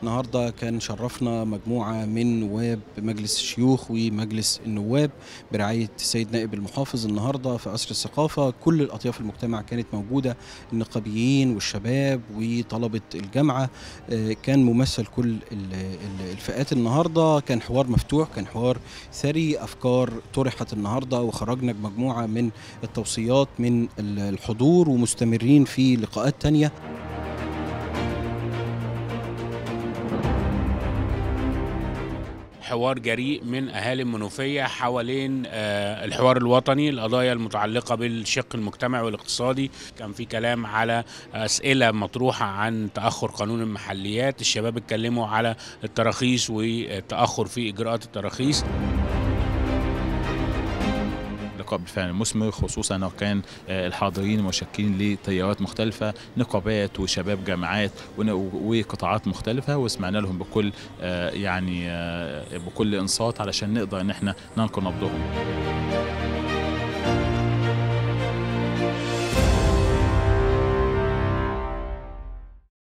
النهارده كان شرفنا مجموعه من نواب مجلس الشيوخ ومجلس النواب برعايه السيد نائب المحافظ النهارده في قصر الثقافه كل الاطياف المجتمع كانت موجوده النقابيين والشباب وطلبه الجامعه آه، كان ممثل كل ال- ال- الفئات النهارده كان حوار مفتوح كان حوار ثري افكار طرحت النهارده وخرجنا بمجموعه من التوصيات من ال- الحضور ومستمرين في لقاءات تانية حوار جريء من اهالي المنوفيه حوالين آه، الحوار الوطني القضايا المتعلقه بالشق المجتمعي والاقتصادي كان في كلام على اسئله مطروحه عن تاخر قانون المحليات الشباب اتكلموا على التراخيص والتاخر في اجراءات التراخيص لقاء بالفعل مثمر خصوصا انه كان آه، الحاضرين مشكلين لتيارات مختلفه نقابات وشباب جامعات ون- وقطاعات مختلفه وسمعنا لهم بكل آه، يعني آه، بكل انصات علشان نقدر ان احنا ننقل نبضهم